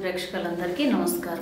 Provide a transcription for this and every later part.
ప్రేక్షకులందరికీ నమస్కారం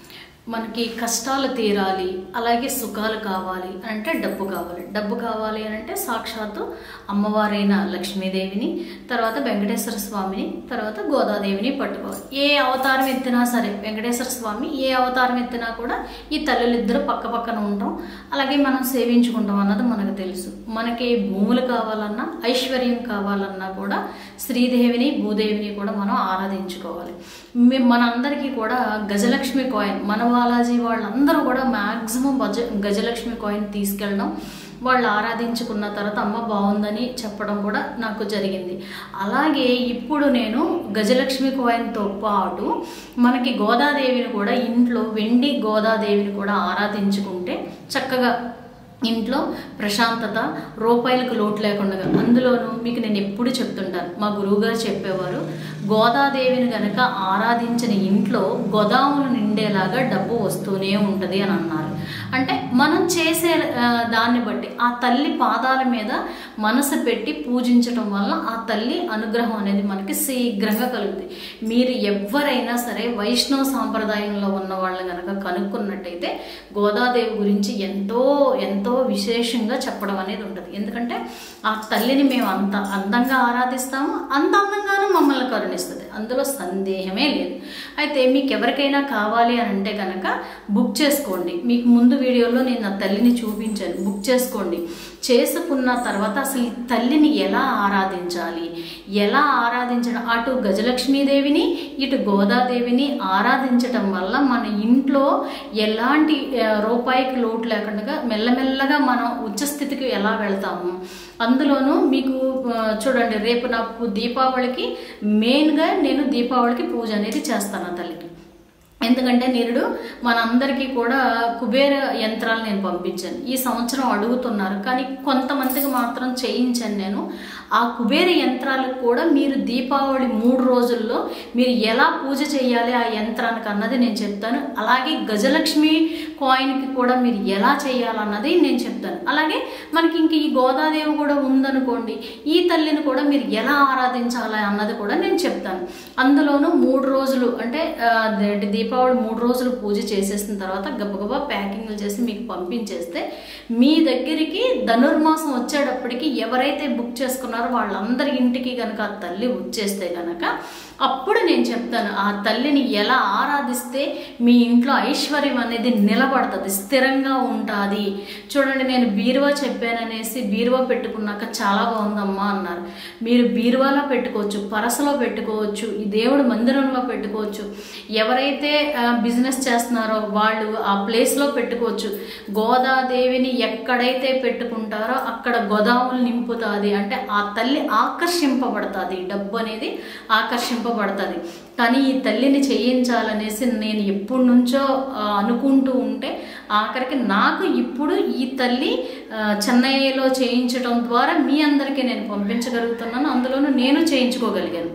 మనకి కష్టాలు తీరాలి అలాగే సుఖాలు కావాలి అని అంటే డబ్బు కావాలి డబ్బు కావాలి అని అంటే సాక్షాత్తు అమ్మవారైన లక్ష్మీదేవిని తర్వాత వెంకటేశ్వర స్వామిని తర్వాత గోదాదేవిని పట్టుకోవాలి ఏ అవతారం ఎత్తినా సరే వెంకటేశ్వర స్వామి ఏ అవతారం ఎత్తినా కూడా ఈ తల్లులిద్దరూ పక్క పక్కన ఉంటాం అలాగే మనం సేవించుకుంటాం అన్నది మనకు తెలుసు మనకి భూములు కావాలన్నా ఐశ్వర్యం కావాలన్నా కూడా శ్రీదేవిని భూదేవిని కూడా మనం ఆరాధించుకోవాలి మే- మనందరికీ కూడా గజలక్ష్మి కాయిన్ మన బాలాజీ వాళ్ళందరూ కూడా మ్యాక్సిమం గజ గజలక్ష్మి కాయిన్ తీసుకెళ్ళడం వాళ్ళు ఆరాధించుకున్న తర్వాత అమ్మ బాగుందని చెప్పడం కూడా నాకు జరిగింది అలాగే ఇప్పుడు నేను గజలక్ష్మి కాయిన్తో పాటు మనకి గోదాదేవిని కూడా ఇంట్లో వెండి గోదాదేవిని కూడా ఆరాధించుకుంటే చక్కగా ఇంట్లో ప్రశాంతత రూపాయలకు లోటు లేకుండా అందులోనూ మీకు నేను ఎప్పుడు చెప్తుంటాను మా గురువుగారు చెప్పేవారు గోదాదేవిని గనక ఆరాధించిన ఇంట్లో గోదాములు నిండేలాగా డబ్బు వస్తూనే ఉంటుంది అని అన్నారు అంటే మనం చేసే ఆ, దాన్ని బట్టి ఆ తల్లి పాదాల మీద మనసు పెట్టి పూజించటం వల్ల ఆ తల్లి అనుగ్రహం అనేది మనకి శీఘ్రంగా కలుగుతుంది మీరు ఎవరైనా సరే వైష్ణవ సాంప్రదాయంలో ఉన్న వాళ్ళని కనుక కనుక్కున్నట్టయితే గోదాదేవి గురించి ఎంతో ఎంతో విశేషంగా చెప్పడం అనేది ఉంటుంది ఎందుకంటే ఆ తల్లిని మేము అంత అందంగా ఆరాధిస్తాము అంత అందంగానూ మమ్మల్ని కరుణిస్తుంది అందులో సందేహమే లేదు అయితే మీకు ఎవరికైనా కావాలి అని అంటే కనుక బుక్ చేసుకోండి మీకు ముందు వీడియోలో నేను నా తల్లిని చూపించాను బుక్ చేసుకోండి చేసుకున్న తర్వాత అసలు ఈ తల్లిని ఎలా ఆరాధించాలి ఎలా ఆరాధించడం అటు గజలక్ష్మీదేవిని ఇటు గోదాదేవిని ఆరాధించటం వల్ల మన ఇంట్లో ఎలాంటి ఆ, రూపాయికి లోటు లేకుండా మెల్లమెల్లగా మనం ఉచ్చస్థితికి ఎలా వెళ్తాము అందులోనూ మీకు ఆ, చూడండి రేపు నాకు దీపావళికి మెయిన్గా నేను దీపావళికి పూజ అనేది చేస్తాను ఆ తల్లికి ఎందుకంటే నిరుడు మనందరికీ కూడా కుబేర యంత్రాలు నేను పంపించాను ఈ సంవత్సరం అడుగుతున్నారు కానీ కొంతమందికి మాత్రం చేయించాను నేను ఆ కుబేర యంత్రాలకు కూడా మీరు దీపావళి మూడు రోజుల్లో మీరు ఎలా పూజ చేయాలి ఆ యంత్రానికి అన్నది నేను చెప్తాను అలాగే గజలక్ష్మి కాయిన్కి కూడా మీరు ఎలా చేయాలన్నది నేను చెప్తాను అలాగే మనకి ఇంక ఈ గోదాదేవి కూడా ఉందనుకోండి ఈ తల్లిని కూడా మీరు ఎలా ఆరాధించాలి అన్నది కూడా నేను చెప్తాను అందులోనూ మూడు రోజులు అంటే ఆ, అదేంటి దీపావళి మూడు రోజులు పూజ చేసేసిన తర్వాత గబగబా ప్యాకింగ్లు చేసి మీకు పంపించేస్తే మీ దగ్గరికి ధనుర్మాసం వచ్చేటప్పటికి ఎవరైతే బుక్ చేసుకున్నారో వాళ్ళందరి ఇంటికి కనుక ఆ తల్లి వచ్చేస్తే కనుక అప్పుడు నేను చెప్తాను ఆ తల్లిని ఎలా ఆరాధిస్తే మీ ఇంట్లో ఐశ్వర్యం అనేది నిలబడుతుంది స్థిరంగా ఉంటుంది చూడండి నేను బీరువా చెప్పాననేసి బీరువా పెట్టుకున్నాక చాలా బాగుందమ్మా అన్నారు మీరు బీరువాలో పెట్టుకోవచ్చు పరసలో పెట్టుకోవచ్చు ఈ దేవుడి మందిరంలో పెట్టుకోవచ్చు ఎవరైతే బిజినెస్ చేస్తున్నారో వాళ్ళు ఆ ప్లేస్లో పెట్టుకోవచ్చు గోదాదేవిని ఎక్కడైతే పెట్టుకుంటారో అక్కడ గోదాములు నింపుతుంది అంటే ఆ తల్లి ఆకర్షింపబడుతుంది డబ్బు అనేది ఆకర్షింపబడుతుంది కానీ ఈ తల్లిని చేయించాలనేసి నేను ఎప్పటి నుంచో ఆ, అనుకుంటూ ఉంటే ఆఖరికి నాకు ఇప్పుడు ఈ తల్లి ఆ, చెన్నైలో చేయించడం ద్వారా మీ అందరికీ నేను పంపించగలుగుతున్నాను అందులోనూ నేను చేయించుకోగలిగాను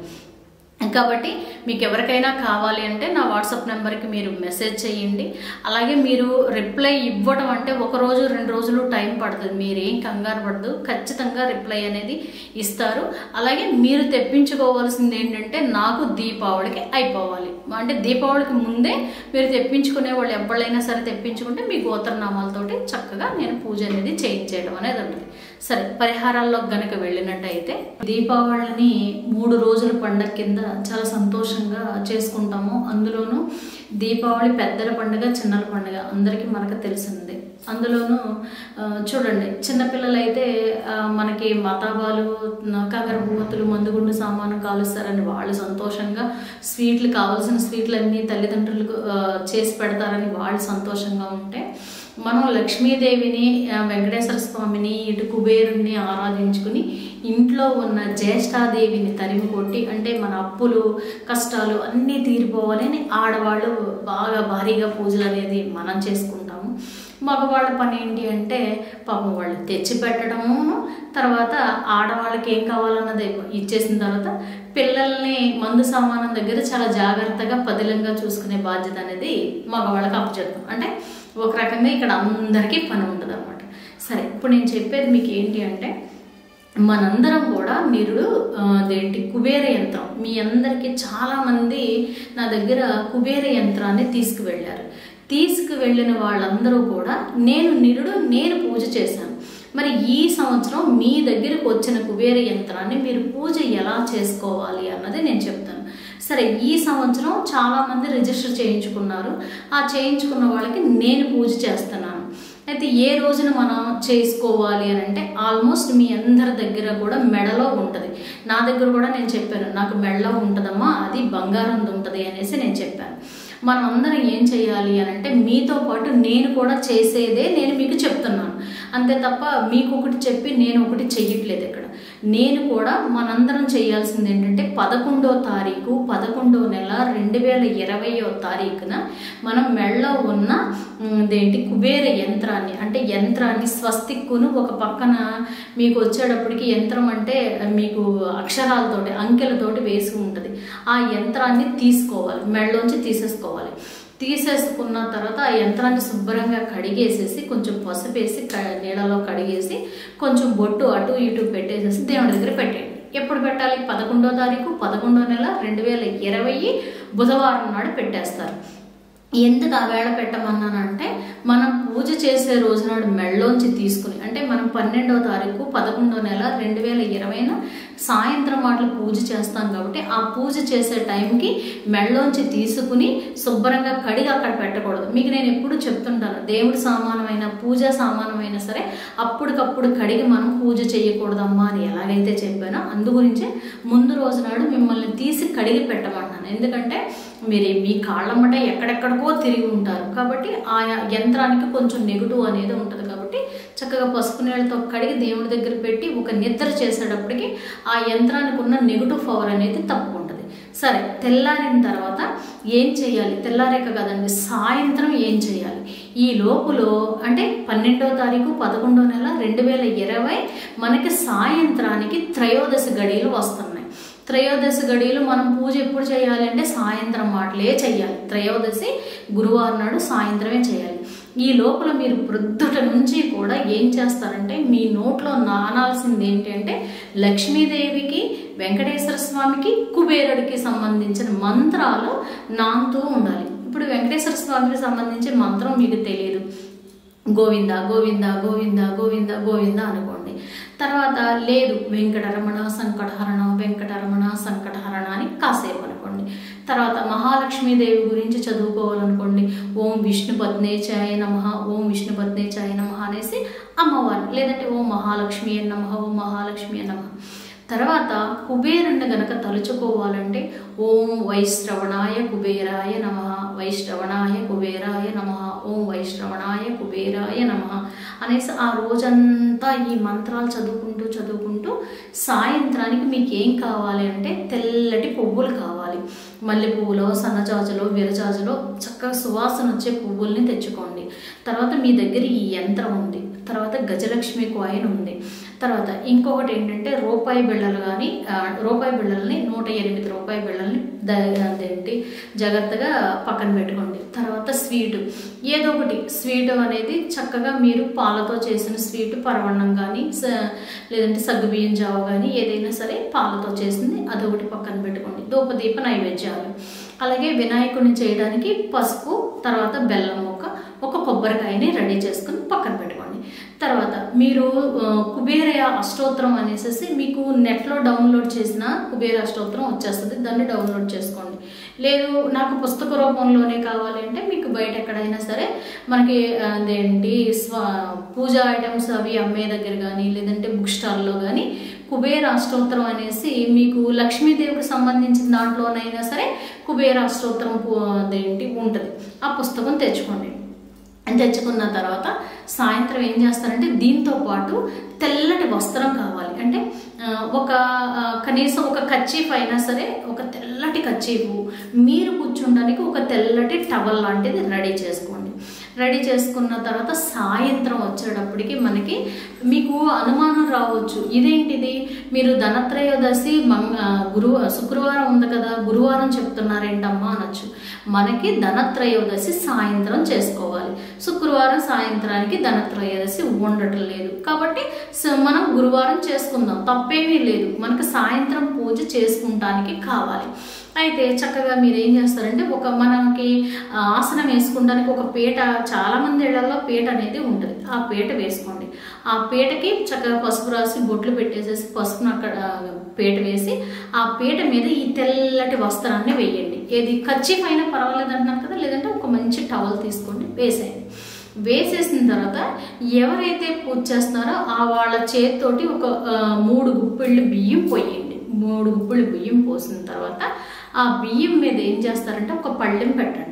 కాబట్టి మీకు ఎవరికైనా కావాలి అంటే నా వాట్సాప్ నెంబర్కి మీరు మెసేజ్ చేయండి అలాగే మీరు రిప్లై ఇవ్వడం అంటే ఒక రోజు రెండు రోజులు టైం పడుతుంది మీరు ఏం కంగారు పడదు ఖచ్చితంగా రిప్లై అనేది ఇస్తారు అలాగే మీరు తెప్పించుకోవాల్సింది ఏంటంటే నాకు దీపావళికి అయిపోవాలి అంటే దీపావళికి ముందే మీరు తెప్పించుకునే వాళ్ళు ఎవరైనా సరే తెప్పించుకుంటే మీ గోత్రనామాలతోటి చక్కగా నేను పూజ అనేది చేయించేయడం అనేది ఉంటుంది సరే పరిహారాల్లో గనక వెళ్ళినట్టయితే దీపావళిని మూడు రోజుల పండగ కింద చాలా సంతోషంగా చేసుకుంటాము అందులోనూ దీపావళి పెద్దల పండుగ చిన్నల పండుగ అందరికీ మనకు తెలిసిందే అందులోనూ ఆ, చూడండి చిన్నపిల్లలు అయితే ఆ, మనకి మతాబాలు కగరబూతులు మందుగుండు సామాను కాలుస్తారని వాళ్ళు సంతోషంగా స్వీట్లు కావాల్సిన స్వీట్లు అన్నీ తల్లిదండ్రులకు ఆ, చేసి పెడతారని వాళ్ళు సంతోషంగా ఉంటే మనం లక్ష్మీదేవిని ఆ, వెంకటేశ్వర స్వామిని ఇటు కుబేరుణ్ణి ఆరాధించుకుని ఇంట్లో ఉన్న జ్యేష్ఠాదేవిని తరిమి కొట్టి అంటే మన అప్పులు కష్టాలు అన్నీ తీరిపోవాలని ఆడవాళ్ళు బాగా భారీగా పూజలు అనేది మనం చేసుకుంటాము మగవాళ్ళ పని ఏంటి అంటే పాపం వాళ్ళు తెచ్చి పెట్టడము తర్వాత ఆడవాళ్ళకి ఏం కావాలన్నది ఇచ్చేసిన తర్వాత పిల్లల్ని మందు సామానం దగ్గర చాలా జాగ్రత్తగా పదిలంగా చూసుకునే బాధ్యత అనేది మగవాళ్ళకి అప్పచెప్తాం అంటే ఒక రకంగా ఇక్కడ అందరికీ పని ఉంటుంది అనమాట సరే ఇప్పుడు నేను చెప్పేది మీకు ఏంటి అంటే మనందరం కూడా నిరుడు ఆ, అదేంటి కుబేర యంత్రం మీ అందరికీ చాలామంది నా దగ్గర కుబేర యంత్రాన్ని తీసుకువెళ్ళారు తీసుకువెళ్ళిన వాళ్ళందరూ కూడా నేను నిరుడు నేను పూజ చేశాను మరి ఈ సంవత్సరం మీ దగ్గరకు వచ్చిన కుబేర యంత్రాన్ని మీరు పూజ ఎలా చేసుకోవాలి అన్నది నేను చెప్తాను సరే ఈ సంవత్సరం చాలామంది రిజిస్టర్ చేయించుకున్నారు ఆ చేయించుకున్న వాళ్ళకి నేను పూజ చేస్తున్నాను అయితే ఏ రోజున మనం చేసుకోవాలి అని అంటే ఆల్మోస్ట్ మీ అందరి దగ్గర కూడా మెడలో ఉంటుంది నా దగ్గర కూడా నేను చెప్పాను నాకు మెడలో ఉంటుందమ్మా అది బంగారం ఉంటుంది అనేసి నేను చెప్పాను మనం అందరం ఏం చేయాలి అని అంటే మీతో పాటు నేను కూడా చేసేదే నేను మీకు చెప్తున్నాను అంతే తప్ప మీకు ఒకటి చెప్పి నేను ఒకటి చెయ్యట్లేదు ఇక్కడ నేను కూడా మనందరం చేయాల్సింది ఏంటంటే పదకొండో తారీఖు పదకొండో నెల రెండు వేల ఇరవయో తారీఖున మనం మెడలో ఉన్న ఉమ్, ఇదేంటి కుబేర యంత్రాన్ని అంటే యంత్రాన్ని స్వస్తిక్కును ఒక పక్కన మీకు వచ్చేటప్పటికి యంత్రం అంటే మీకు అక్షరాలతోటి అంకెలతోటి వేసి ఉంటుంది ఆ యంత్రాన్ని తీసుకోవాలి మెడలోంచి తీసేసుకోవాలి తీసేసుకున్న తర్వాత ఆ యంత్రాన్ని శుభ్రంగా కడిగేసేసి కొంచెం పసుపేసి క- నీళ్ళలో కడిగేసి కొంచెం బొట్టు అటు ఇటు పెట్టేసేసి దేవుడి దగ్గర పెట్టేయండి ఎప్పుడు పెట్టాలి పదకొండో తారీఖు పదకొండో నెల రెండు వేల ఇరవై బుధవారం నాడు పెట్టేస్తారు ఎందుకు ఆ వేళ పెట్టమన్నానంటే మనం పూజ చేసే రోజు నాడు మెళ్ళలోంచి తీసుకుని అంటే మనం పన్నెండవ తారీఖు పదకొండో నెల రెండు వేల ఇరవైన సాయంత్రం మాటలు పూజ చేస్తాం కాబట్టి ఆ పూజ చేసే టైంకి మెళ్ళలోంచి తీసుకుని శుభ్రంగా కడిగి అక్కడ పెట్టకూడదు మీకు నేను ఎప్పుడు చెప్తుంటాను దేవుడి సామానమైన పూజ సామానమైన సరే అప్పటికప్పుడు కడిగి మనం పూజ చేయకూడదమ్మా అని ఎలాగైతే చెప్పానో అందు గురించే ముందు రోజు నాడు మిమ్మల్ని తీసి కడిగి పెట్టమన్నాను ఎందుకంటే మీరు మీ కాళ్ళమ్మట ఎక్కడెక్కడికో తిరిగి ఉంటారు కాబట్టి ఆ యంత్రానికి కొంచెం నెగిటివ్ అనేది ఉంటుంది కాబట్టి చక్కగా పసుపు నీళ్ళతో కడిగి దేవుడి దగ్గర పెట్టి ఒక నిద్ర చేసేటప్పటికి ఆ యంత్రానికి ఉన్న నెగిటివ్ పవర్ అనేది తప్పుకుంటుంది సరే తెల్లారిన తర్వాత ఏం చేయాలి తెల్లారేక కదండి సాయంత్రం ఏం చేయాలి ఈ లోపులో అంటే పన్నెండో తారీఖు పదకొండో నెల రెండు వేల ఇరవై మనకి సాయంత్రానికి త్రయోదశి గడియలు వస్తున్నాయి త్రయోదశి గడియలు మనం పూజ ఎప్పుడు చేయాలి అంటే సాయంత్రం మాటలే చేయాలి త్రయోదశి గురువారం నాడు సాయంత్రమే చేయాలి ఈ లోపల మీరు ప్రొద్దుట నుంచి కూడా ఏం చేస్తారంటే మీ నోట్లో నానాల్సింది ఏంటి అంటే లక్ష్మీదేవికి వెంకటేశ్వర స్వామికి కుబేరుడికి సంబంధించిన మంత్రాలు నాంతూ ఉండాలి ఇప్పుడు వెంకటేశ్వర స్వామికి సంబంధించిన మంత్రం మీకు తెలియదు గోవింద గోవింద గోవింద గోవింద గోవింద అనుకోండి తర్వాత లేదు వెంకటరమణ సంకటహరణ వెంకటరమణ సంకటహరణ అని కాసేపు అనుకోండి తర్వాత మహాలక్ష్మీదేవి గురించి చదువుకోవాలనుకోండి ఓం విష్ణు పత్నేచాయ నమ ఓం విష్ణు పత్నేచాయ నమ అనేసి అమ్మవారిని లేదంటే ఓం మహాలక్ష్మి నమ ఓం మహాలక్ష్మి నమ తర్వాత కుబేరుణ్ణి గనక తలుచుకోవాలంటే ఓం వైశ్రవణాయ కుబేరాయ నమ వైశ్రవణాయ కుబేరాయ నమ ఓం వైశ్రవణాయ కుబేరాయ నమ అనేసి ఆ రోజంతా ఈ మంత్రాలు చదువుకుంటూ చదువుకుంటూ సాయంత్రానికి మీకు ఏం కావాలి అంటే తెల్లటి పువ్వులు కావాలి మల్లె పువ్వులో సన్నజాజులో విరజాజులో చక్కగా సువాసన వచ్చే పువ్వుల్ని తెచ్చుకోండి తర్వాత మీ దగ్గర ఈ యంత్రం ఉంది తర్వాత గజలక్ష్మి కాయిన్ ఉంది తర్వాత ఇంకొకటి ఏంటంటే రూపాయి బిళ్ళలు కానీ ఆ, రూపాయి బిళ్ళల్ని నూట ఎనిమిది రూపాయి బిళ్ళల్ని ద అదేంటి జాగ్రత్తగా పక్కన పెట్టుకోండి తర్వాత స్వీటు ఏదో ఒకటి స్వీట్ అనేది చక్కగా మీరు పాలతో చేసిన స్వీట్ పరవన్నం కానీ స- లేదంటే సగ్గుబియ్యం జావ కానీ ఏదైనా సరే పాలతో చేసింది అదొకటి పక్కన పెట్టుకోండి ధూపదీప నైవేద్యాలు అలాగే వినాయకుడిని చేయడానికి పసుపు తర్వాత బెల్లం ముక్క ఒక కొబ్బరికాయని రెడీ చేసుకుని పక్కన పెట్టుకోండి తర్వాత మీరు ఆ, కుబేర అష్టోత్తరం అనేసి మీకు నెట్లో డౌన్లోడ్ చేసిన కుబేర అష్టోత్తరం వచ్చేస్తుంది దాన్ని డౌన్లోడ్ చేసుకోండి లేదు నాకు పుస్తక రూపంలోనే కావాలి అంటే మీకు బయట ఎక్కడైనా సరే మనకి ఆ, అదేంటి స్వ పూజ ఐటమ్స్ అవి అమ్మే దగ్గర కానీ లేదంటే బుక్ స్టాల్లో కానీ కుబేర అష్టోత్తరం అనేసి మీకు లక్ష్మీదేవికి సంబంధించిన దాంట్లోనైనా సరే కుబేర అష్టోత్తరం పు- అదేంటి ఉంటుంది ఆ పుస్తకం తెచ్చుకోండి అని తెచ్చుకున్న తర్వాత సాయంత్రం ఏం చేస్తారంటే దీంతో పాటు తెల్లటి వస్త్రం కావాలి అంటే ఆ, ఒక ఆ, కనీసం ఒక కచ్చీఫ్ అయినా సరే ఒక తెల్లటి కచ్చీఫు మీరు కూర్చుండడానికి ఒక తెల్లటి టవల్ లాంటిది రెడీ చేసుకోండి రెడీ చేసుకున్న తర్వాత సాయంత్రం వచ్చేటప్పటికి మనకి మీకు అనుమానం రావచ్చు ఇదేంటిది మీరు ధనత్రయోదశి మంగ గురు శుక్రవారం ఉంది కదా గురువారం చెప్తున్నారేంటమ్మా అనొచ్చు మనకి ధనత్రయోదశి సాయంత్రం చేసుకోవాలి శుక్రవారం సాయంత్రానికి ధనత్రయోదశి ఉండటం లేదు కాబట్టి స- మనం గురువారం చేసుకుందాం తప్పేమీ లేదు మనకి సాయంత్రం పూజ చేసుకుంటానికి కావాలి అయితే చక్కగా మీరు ఏం చేస్తారంటే ఒక మనకి ఆ, ఆసనం వేసుకుంటానికి ఒక పీట చాలా మంది ఇళ్లలో పీట అనేది ఉంటుంది ఆ పీట వేసుకోండి ఆ పీటకి చక్కగా పసుపు రాసి బొట్లు పెట్టేసేసి పసుపును అక్కడ పీట వేసి ఆ పీట మీద ఈ తెల్లటి వస్త్రాన్ని వేయండి ఏది ఖర్చీఫ్ అయినా పర్వాలేదు అంటున్నాను కదా లేదంటే ఒక మంచి టవల్ తీసుకోండి వేసేయండి వేసేసిన తర్వాత ఎవరైతే పూజ చేస్తున్నారో ఆ వాళ్ళ చేతితోటి ఒక ఆ, మూడు గుప్పిళ్ళు బియ్యం పోయండి మూడు గుప్పిళ్ళు బియ్యం పోసిన తర్వాత ఆ బియ్యం మీద ఏం చేస్తారంటే ఒక పళ్ళెం పెట్టండి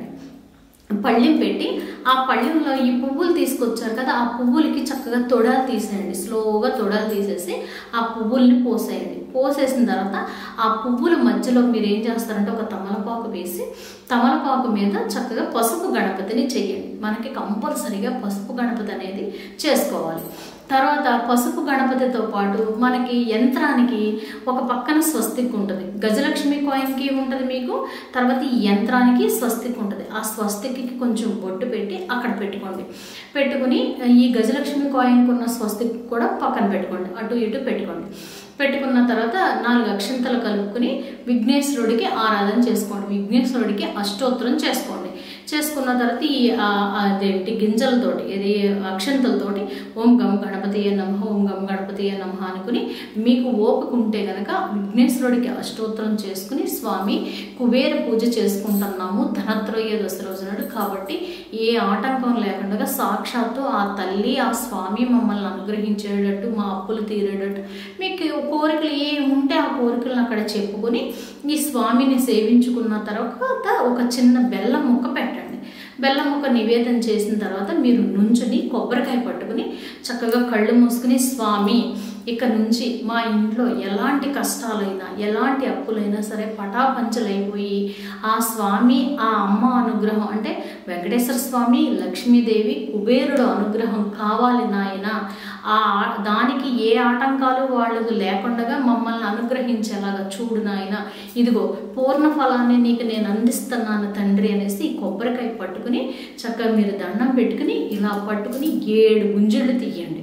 పళ్ళెం పెట్టి ఆ పళ్ళెంలో ఈ పువ్వులు తీసుకొచ్చారు కదా ఆ పువ్వులకి చక్కగా తొడాలు తీసేయండి స్లోగా తొడాలు తీసేసి ఆ పువ్వుల్ని పోసేయండి పోసేసిన తర్వాత ఆ పువ్వుల మధ్యలో మీరు ఏం చేస్తారంటే ఒక తమలపాకు వేసి తమలపాకు మీద చక్కగా పసుపు గణపతిని చెయ్యండి మనకి కంపల్సరీగా పసుపు గణపతి అనేది చేసుకోవాలి తర్వాత పసుపు గణపతితో పాటు మనకి యంత్రానికి ఒక పక్కన స్వస్తిక్ ఉంటుంది గజలక్ష్మి కాయిన్కి ఉంటుంది మీకు తర్వాత ఈ యంత్రానికి స్వస్తిక్ ఉంటుంది ఆ స్వస్తిక్కి కొంచెం బొట్టు పెట్టి అక్కడ పెట్టుకోండి పెట్టుకుని ఈ గజలక్ష్మి కాయిన్కి ఉన్న స్వస్తిక్ కూడా పక్కన పెట్టుకోండి అటు ఇటు పెట్టుకోండి పెట్టుకున్న తర్వాత నాలుగు అక్షంతలు కలుపుకుని విఘ్నేశ్వరుడికి ఆరాధన చేసుకోండి విఘ్నేశ్వరుడికి అష్టోత్తరం చేసుకోండి చేసుకున్న తర్వాత ఈ ఆ, అదేంటి గింజలతోటి ఇది అక్షంతలతోటి ఓం గం గణపతి నమ ఓం గం గణపతి నమ అనుకుని మీకు ఓపిక ఉంటే గనక విఘ్నేశ్వరుడికి అష్టోత్తరం చేసుకుని స్వామి కుబేర పూజ చేసుకుంటున్నాము ధనత్రయోదశి రోజు నాడు కాబట్టి ఏ ఆటంకం లేకుండా సాక్షాత్తు ఆ తల్లి ఆ స్వామి మమ్మల్ని అనుగ్రహించేటట్టు మా అప్పులు తీరేటట్టు మీకు కోరికలు ఏ ఉంటే ఆ కోరికలను అక్కడ చెప్పుకొని ఈ స్వామిని సేవించుకున్న తర్వాత ఒక చిన్న బెల్లం ముక్క పెట్టండి బెల్లం ముక్క నివేదన చేసిన తర్వాత మీరు నుంచుని కొబ్బరికాయ పట్టుకుని చక్కగా కళ్ళు మూసుకుని స్వామి ఇక నుంచి మా ఇంట్లో ఎలాంటి కష్టాలైనా ఎలాంటి అప్పులైనా సరే పటాపంచలైపోయి ఆ స్వామి ఆ అమ్మ అనుగ్రహం అంటే వెంకటేశ్వర స్వామి లక్ష్మీదేవి కుబేరుడు అనుగ్రహం కావాలి నాయన ఆ ఆ- దానికి ఏ ఆటంకాలు వాళ్ళకు లేకుండా మమ్మల్ని అనుగ్రహించేలాగా చూడు నాయన ఇదిగో పూర్ణ ఫలాన్ని నీకు నేను అందిస్తున్నాను తండ్రి అనేసి ఈ కొబ్బరికాయ పట్టుకుని చక్కగా మీరు దండం పెట్టుకుని ఇలా పట్టుకుని ఏడు గుంజుళ్ళు తీయండి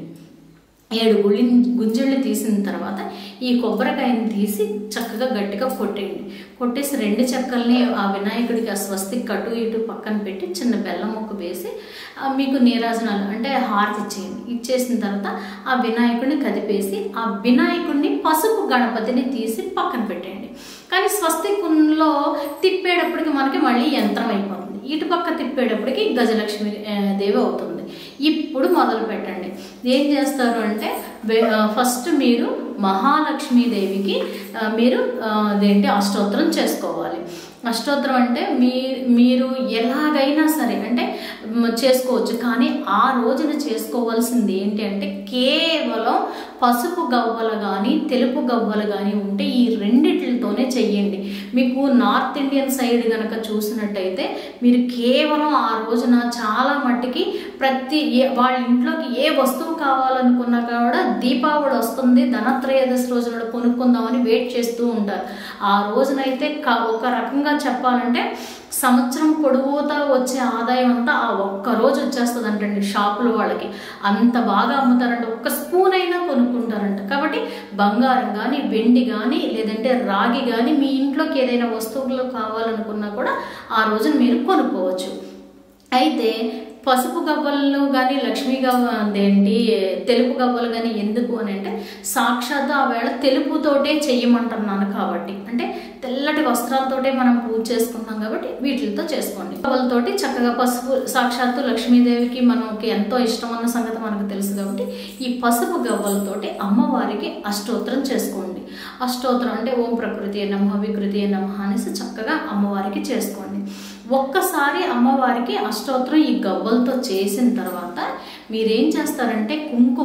ఏడు గుళ్ళి గుంజుళ్ళు తీసిన తర్వాత ఈ కొబ్బరికాయని తీసి చక్కగా గట్టిగా కొట్టేయండి కొట్టేసి రెండు చెక్కల్ని ఆ వినాయకుడికి ఆ స్వస్తి కటు ఇటు పక్కన పెట్టి చిన్న బెల్లం ముక్క వేసి ఆ, మీకు నీరాజనాలు అంటే హారతి ఇచ్చేయండి ఇచ్చేసిన తర్వాత ఆ వినాయకుడిని కదిపేసి ఆ వినాయకుడిని పసుపు గణపతిని తీసి పక్కన పెట్టేయండి కానీ స్వస్తికుల్లో తిప్పేటప్పటికి మనకి మళ్ళీ యంత్రం అయిపోతుంది ఇటు పక్క తిప్పేటప్పటికి గజలక్ష్మి ఆ, దేవి అవుతుంది ఇప్పుడు మొదలు పెట్టండి ఏం చేస్తారు అంటే వే- ఆ, ఫస్ట్ మీరు మహాలక్ష్మీదేవికి ఆ, మీరు ఆ, అదేంటి అష్టోత్తరం చేసుకోవాలి అష్టోత్తరం అంటే మీ మీరు ఎలాగైనా సరే అంటే మ్, చేసుకోవచ్చు కానీ ఆ రోజున చేసుకోవాల్సింది ఏంటి అంటే కేవలం పసుపు గవ్వలు కానీ తెలుపు గవ్వలు కానీ ఉంటే ఈ రెండిట్లతోనే చెయ్యండి మీకు నార్త్ ఇండియన్ సైడ్ గనక చూసినట్టయితే మీరు కేవలం ఆ రోజున చాలా మట్టికి ప్రతి ఏ- వాళ్ళ ఇంట్లోకి ఏ వస్తువు కావాలనుకున్నా కూడా దీపావళి వస్తుంది ధనత్రయోదశి రోజున కొనుక్కుందామని వెయిట్ చేస్తూ ఉంటారు ఆ రోజునైతే క- ఒక రకంగా చెప్పాలంటే సంవత్సరం పొడుగుతా వచ్చే ఆదాయం అంతా ఆ ఒక్క రోజు వచ్చేస్తుంది అంటండి షాపుల వాళ్ళకి అంత బాగా అమ్ముతారంట ఒక్క స్పూన్ అయినా కొనుక్కుంటారంట కాబట్టి బంగారం కానీ వెండి కానీ లేదంటే రాగి కానీ మీ ఇంట్లోకి ఏదైనా వస్తువులు కావాలనుకున్నా కూడా ఆ రోజున మీరు కొనుక్కోవచ్చు అయితే పసుపు గవ్వలు కానీ లక్ష్మీ గవ్వ అదేంటి తెలుపు గవ్వలు కానీ ఎందుకు అని అంటే సాక్షాత్తు ఆ వేళ తెలుపుతోటే చెయ్యమంటున్నాను కాబట్టి అంటే తెల్లటి వస్త్రాలతోటే మనం పూజ చేసుకుంటాం కాబట్టి వీటితో చేసుకోండి గవ్వలతోటి చక్కగా పసుపు సాక్షాత్తు లక్ష్మీదేవికి మనకి ఎంతో ఇష్టమన్న సంగతి మనకు తెలుసు కాబట్టి ఈ పసుపు గవ్వలతోటి అమ్మవారికి అష్టోత్తరం చేసుకోండి అష్టోత్తరం అంటే ఓం ప్రకృతి నమ వికృతి నమ అనేసి చక్కగా అమ్మవారికి చేసుకోండి ఒక్కసారి అమ్మవారికి అష్టోత్తరం ఈ గవ్వలతో చేసిన తర్వాత మీరేం చేస్తారంటే కుంకుమ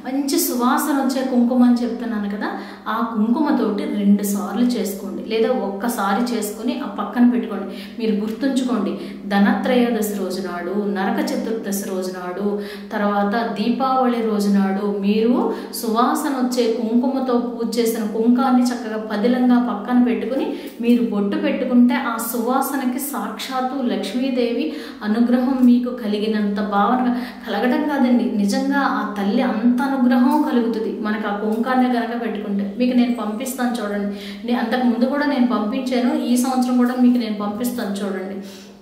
మంచి సువాసన వచ్చే కుంకుమ అని చెప్తున్నాను కదా ఆ కుంకుమతోటి రెండు సార్లు చేసుకోండి లేదా ఒక్కసారి చేసుకొని ఆ పక్కన పెట్టుకోండి మీరు గుర్తుంచుకోండి ధనత్రయోదశి రోజు నాడు నరక చతుర్దశి రోజు నాడు తర్వాత దీపావళి రోజు నాడు మీరు సువాసన వచ్చే కుంకుమతో పూజ చేసిన కుంకాన్ని చక్కగా పదిలంగా పక్కన పెట్టుకుని మీరు బొట్టు పెట్టుకుంటే ఆ సువాసనకి సాక్షాత్తు లక్ష్మీదేవి అనుగ్రహం మీకు కలిగినంత భావన కలగడం కాదండి నిజంగా ఆ తల్లి అంత అనుగ్రహం కలుగుతుంది మనకు ఆ కుంకాన్ని కనుక పెట్టుకుంటే మీకు నేను పంపిస్తాను చూడండి నే- అంతకు ముందు కూడా నేను పంపించాను ఈ సంవత్సరం కూడా మీకు నేను పంపిస్తాను చూడండి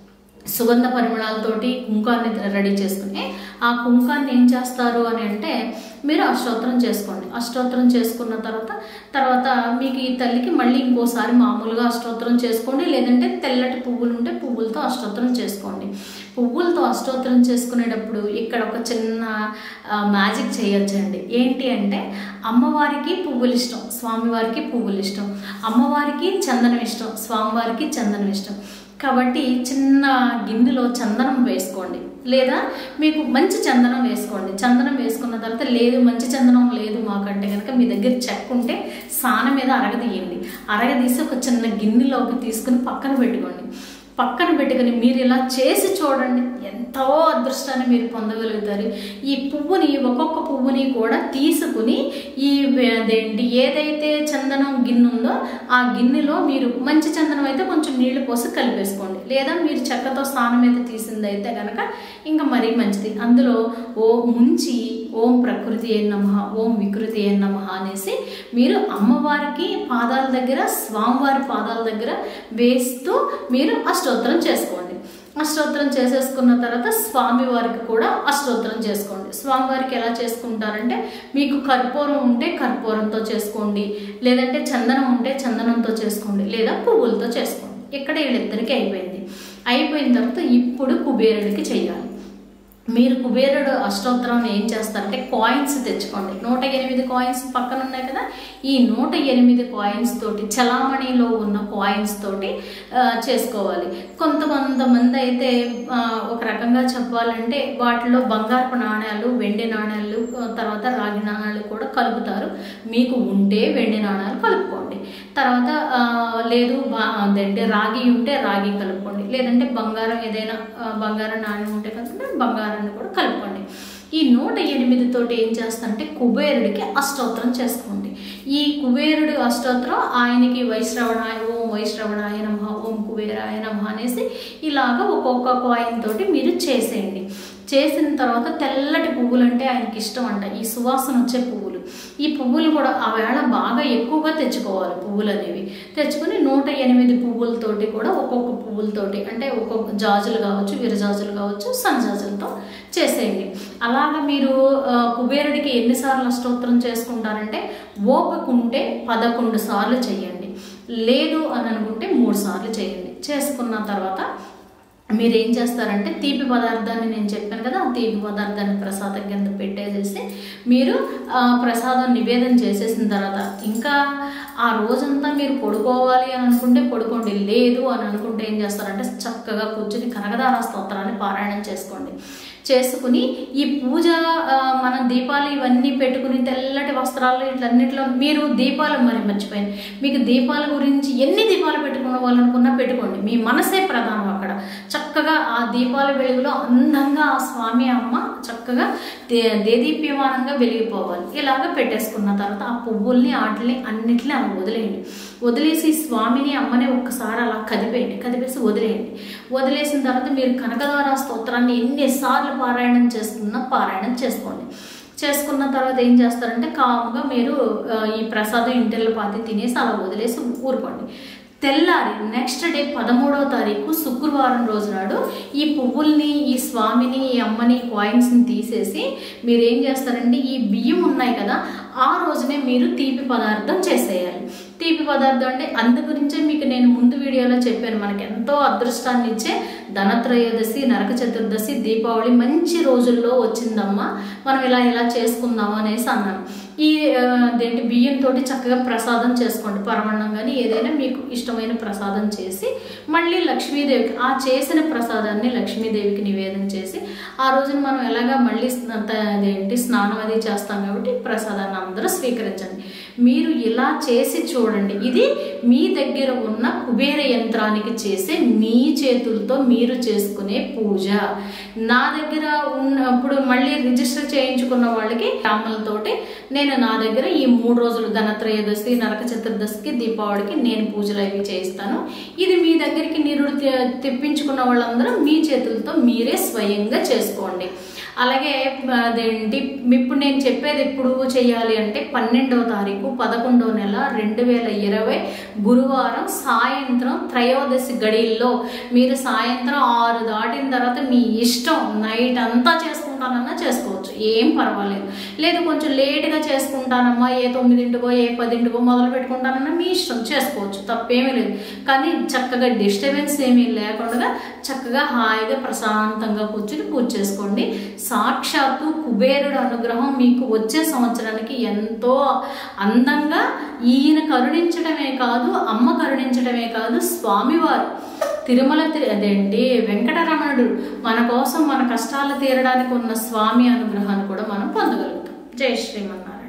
సుగంధ పరిమళాలతోటి కుంకాన్ని రెడీ చేసుకుని ఆ కుంకాన్ని ఏం చేస్తారు అని అంటే మీరు అష్టోత్తరం చేసుకోండి అష్టోత్తరం చేసుకున్న తర్వాత తర్వాత మీకు ఈ తల్లికి మళ్ళీ ఇంకోసారి మామూలుగా అష్టోత్తరం చేసుకోండి లేదంటే తెల్లటి పువ్వులు ఉంటే పువ్వులతో అష్టోత్తరం చేసుకోండి పువ్వులతో అష్టోత్తరం చేసుకునేటప్పుడు ఇక్కడ ఒక చిన్న ఆ, మ్యాజిక్ చేయొచ్చండి ఏంటి అంటే అమ్మవారికి పువ్వులు ఇష్టం స్వామివారికి పువ్వులు ఇష్టం అమ్మవారికి చందనం ఇష్టం స్వామివారికి చందనం ఇష్టం కాబట్టి చిన్న గిన్నెలో చందనం వేసుకోండి లేదా మీకు మంచి చందనం వేసుకోండి చందనం వేసుకున్న తర్వాత లేదు మంచి చందనం లేదు మాకంటే కనుక మీ దగ్గర చెక్క ఉంటే సాన మీద అరగదీయండి అరగదీసి ఒక చిన్న గిన్నెలోకి తీసుకుని పక్కన పెట్టుకోండి పక్కన పెట్టుకుని మీరు ఇలా చేసి చూడండి ఎంతో అదృష్టాన్ని మీరు పొందగలుగుతారు ఈ పువ్వుని ఒక్కొక్క పువ్వుని కూడా తీసుకుని ఈ వే- అదేంటి ఏదైతే చందనం గిన్నె ఉందో ఆ గిన్నెలో మీరు మంచి చందనం అయితే కొంచెం నీళ్లు పోసి కలిపేసుకోండి లేదా మీరు చెక్కతో స్నానం అయితే తీసింది అయితే కనుక ఇంకా మరీ మంచిది అందులో ఓ ముంచి ఓం ప్రకృతి ఏ నమ ఓం వికృతి ఏ నమ అనేసి మీరు అమ్మవారికి పాదాల దగ్గర స్వామివారి పాదాల దగ్గర వేస్తూ మీరు అష్టోత్తరం చేసుకోండి అష్టోత్తరం చేసేసుకున్న తర్వాత స్వామి వారికి కూడా అష్టోత్తరం చేసుకోండి స్వామివారికి ఎలా చేసుకుంటారంటే మీకు కర్పూరం ఉంటే కర్పూరంతో చేసుకోండి లేదంటే చందనం ఉంటే చందనంతో చేసుకోండి లేదా పువ్వులతో చేసుకోండి ఇక్కడ వీళ్ళిద్దరికీ అయిపోయింది అయిపోయిన తర్వాత ఇప్పుడు కుబేరుడికి చెయ్యాలి మీరు కుబేరుడు అష్టోత్తరం ఏం చేస్తారంటే కాయిన్స్ తెచ్చుకోండి నూట ఎనిమిది కాయిన్స్ పక్కన ఉన్నాయి కదా ఈ నూట ఎనిమిది కాయిన్స్ తోటి చలామణిలో ఉన్న కాయిన్స్ తోటి ఆ, చేసుకోవాలి కొంతమంది అయితే ఆ, ఒక రకంగా చెప్పాలంటే వాటిలో బంగారపు నాణ్యాలు వెండి నాణ్యాలు ఆ, తర్వాత రాగి నాణ్యాలు కూడా కలుపుతారు మీకు ఉంటే వెండి నాణ్యాలు కలుపుకోండి తర్వాత ఆ, లేదు బా- అదేంటి రాగి ఉంటే రాగి కలుపుకోండి లేదంటే బంగారం ఏదైనా ఆ, బంగారం నాణ్యం ఉంటే కనుక బంగారాన్ని కూడా కలుపుకోండి ఈ నూట ఎనిమిది తోటి ఏం చేస్తారంటే కుబేరుడికి అష్టోత్తరం చేసుకోండి ఈ కుబేరుడు అష్టోత్తరం ఆయనకి వైశ్రవణాయ ఓం వైశ్రవణాయ నమ ఓం కుబేరాయ నమ అనేసి ఇలాగ ఒక్కొక్క కాయిన్ తోటి మీరు చేసేయండి చేసిన తర్వాత తెల్లటి పువ్వులు అంటే ఆయనకి ఇష్టం అంట ఈ సువాసన వచ్చే పువ్వులు ఈ పువ్వులు కూడా ఆ వేళ బాగా ఎక్కువగా తెచ్చుకోవాలి పువ్వులు అనేవి తెచ్చుకొని నూట ఎనిమిది పువ్వులతోటి కూడా ఒక్కొక్క పువ్వులతోటి అంటే ఒక్కొక్క జాజులు కావచ్చు విరజాజులు కావచ్చు సన్నజాజులతో చేసేయండి అలాగా మీరు ఆ, కుబేరుడికి ఎన్నిసార్లు అష్టోత్తరం చేసుకుంటారంటే ఓపిక ఉంటే పదకొండు సార్లు చేయండి లేదు అని అనుకుంటే మూడు సార్లు చేయండి చేసుకున్న తర్వాత మీరు ఏం చేస్తారంటే తీపి పదార్థాన్ని నేను చెప్పాను కదా ఆ తీపి పదార్థాన్ని ప్రసాదం కింద పెట్టేసేసి మీరు ఆ, ప్రసాదం నివేదన చేసేసిన తర్వాత ఇంకా ఆ రోజంతా మీరు పడుకోవాలి అని అనుకుంటే పడుకోండి లేదు అని అనుకుంటే ఏం చేస్తారంటే చక్కగా కూర్చుని కనకదార స్తోత్రాన్ని పారాయణం చేసుకోండి చేసుకుని ఈ పూజ ఆ, మన దీపాలు ఇవన్నీ పెట్టుకుని తెల్లటి వస్త్రాలు ఇట్లన్నిట్లో మీరు దీపాలు మరి మర్చిపోయింది మీకు దీపాల గురించి ఎన్ని దీపాలు పెట్టుకోవాలనుకున్నా పెట్టుకోండి మీ మనసే ప్రధానం అక్కడ చక్కగా ఆ దీపాల వెలుగులో అందంగా ఆ స్వామి అమ్మ చక్కగా దే దేదీప్యమానంగా వెలిగిపోవాలి ఇలాగ పెట్టేసుకున్న తర్వాత ఆ పువ్వుల్ని వాటిని అన్నిటిని అలా వదిలేయండి వదిలేసి స్వామిని అమ్మని ఒక్కసారి అలా కదిపేయండి కదిపేసి వదిలేయండి వదిలేసిన తర్వాత మీరు కనకదార స్తోత్రాన్ని ఎన్నిసార్లు పారాయణం చేసుకున్నా పారాయణం చేసుకోండి చేసుకున్న తర్వాత ఏం చేస్తారంటే కాముగా మీరు ఆ, ఈ ప్రసాదం ఇంటిలో పాతి తినేసి అలా వదిలేసి ఊరుకోండి తెల్లారి నెక్స్ట్ డే పదమూడవ తారీఖు శుక్రవారం రోజు నాడు ఈ పువ్వుల్ని ఈ స్వామిని ఈ అమ్మని కాయిన్స్ని తీసేసి మీరు ఏం చేస్తారంటే ఈ బియ్యం ఉన్నాయి కదా ఆ రోజునే మీరు తీపి పదార్థం చేసేయాలి తీపి పదార్థం అంటే అందు గురించే మీకు నేను ముందు వీడియోలో చెప్పాను మనకి ఎంతో అదృష్టాన్ని ఇచ్చే ధనత్రయోదశి నరక చతుర్దశి దీపావళి మంచి రోజుల్లో వచ్చిందమ్మా మనం ఇలా ఇలా చేసుకుందాం అనేసి అన్నాను ఈ ఆ, అదేంటి బియ్యంతో చక్కగా ప్రసాదం చేసుకోండి పరమన్నం కానీ ఏదైనా మీకు ఇష్టమైన ప్రసాదం చేసి మళ్ళీ లక్ష్మీదేవికి ఆ చేసిన ప్రసాదాన్ని లక్ష్మీదేవికి నివేదన చేసి ఆ రోజున మనం ఎలాగా మళ్ళీ స్న- త- అదేంటి స్నానం అది చేస్తాం కాబట్టి ప్రసాదాన్ని అందరూ స్వీకరించండి మీరు ఇలా చేసి చూడండి ఇది మీ దగ్గర ఉన్న కుబేర యంత్రానికి చేసే మీ చేతులతో మీరు చేసుకునే పూజ నా దగ్గర ఉన్నప్పుడు మళ్ళీ రిజిస్టర్ చేయించుకున్న వాళ్ళకి రామలతోటి నేను నా దగ్గర ఈ మూడు రోజులు ధనత్రయోదశి నరక చతుర్దశికి దీపావళికి నేను పూజలు అవి చేయిస్తాను ఇది మీ దగ్గరికి నిరుడు తె- తెప్పించుకున్న వాళ్ళందరూ మీ చేతులతో మీరే స్వయంగా చేసుకోండి అలాగే అదేంటి ఇప్పుడు నేను చెప్పేది ఎప్పుడు చేయాలి అంటే పన్నెండవ తారీఖు పదకొండవ నెల రెండు వేల ఇరవై గురువారం సాయంత్రం త్రయోదశి గడిల్లో మీరు సాయంత్రం ఆరు దాటిన తర్వాత మీ ఇష్టం నైట్ అంతా చేసుకుంటానన్నా చేసుకోవచ్చు ఏం పర్వాలేదు లేదు కొంచెం లేట్గా చేసుకుంటానమ్మా ఏ తొమ్మిదింటికో ఏ పదింటికో మొదలు పెట్టుకుంటానన్నా మీ ఇష్టం చేసుకోవచ్చు తప్పేమీ లేదు కానీ చక్కగా డిస్టర్బెన్స్ ఏమీ లేకుండా చక్కగా హాయిగా ప్రశాంతంగా కూర్చుని పూజ చేసుకోండి సాక్షాత్తు కుబేరుడు అనుగ్రహం మీకు వచ్చే సంవత్సరానికి ఎంతో అందంగా ఈయన కరుణించడమే కాదు అమ్మ కరుణించడమే కాదు స్వామివారు తిరుమల తి- అదేంటి వెంకటరమణుడు మన కోసం మన కష్టాలు తీరడానికి ఉన్న స్వామి అనుగ్రహాన్ని కూడా మనం పొందగలుగుతాం జై శ్రీమన్నారాయణ